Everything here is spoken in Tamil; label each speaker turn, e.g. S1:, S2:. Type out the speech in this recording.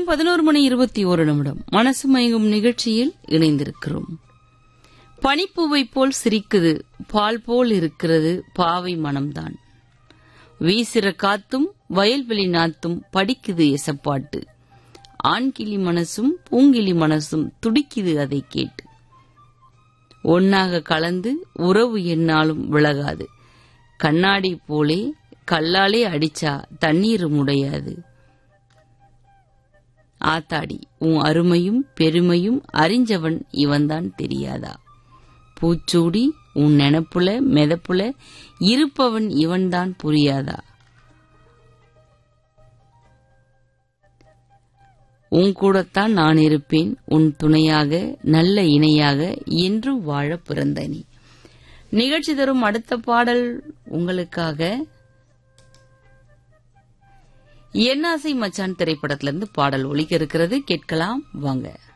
S1: நேரம் பதினோரு மணி இருபத்தி ஒரு நிமிடம் மனசு மயங்கும் நிகழ்ச்சியில் இணைந்திருக்கிறோம் பனிப்பூவை போல் சிரிக்குது பால் போல் இருக்கிறது பாவை மனம்தான் வீசிற காத்தும் வயல்வெளி நாத்தும் படிக்குது எசப்பாட்டு ஆண்கிளி மனசும் பூங்கிளி மனசும் துடிக்குது அதை கேட்டு ஒன்னாக கலந்து உறவு என்னாலும் விலகாது கண்ணாடி போலே கல்லாலே அடிச்சா தண்ணீர் முடையாது ஆத்தாடி உன் அருமையும் பெருமையும் அறிஞ்சவன் இவன்தான் தெரியாதா பூச்சூடி உன் நெனப்புல மெதப்புல இருப்பவன் இவன்தான் புரியாதா உன் கூடத்தான் நான் இருப்பேன் உன் துணையாக நல்ல இணையாக என்றும் வாழ பிறந்த நீ நிகழ்ச்சி தரும் அடுத்த பாடல் உங்களுக்காக என்னாசை மச்சான் திரைப்படத்திலிருந்து பாடல் ஒலிக்க இருக்கிறது கேட்கலாம் வாங்க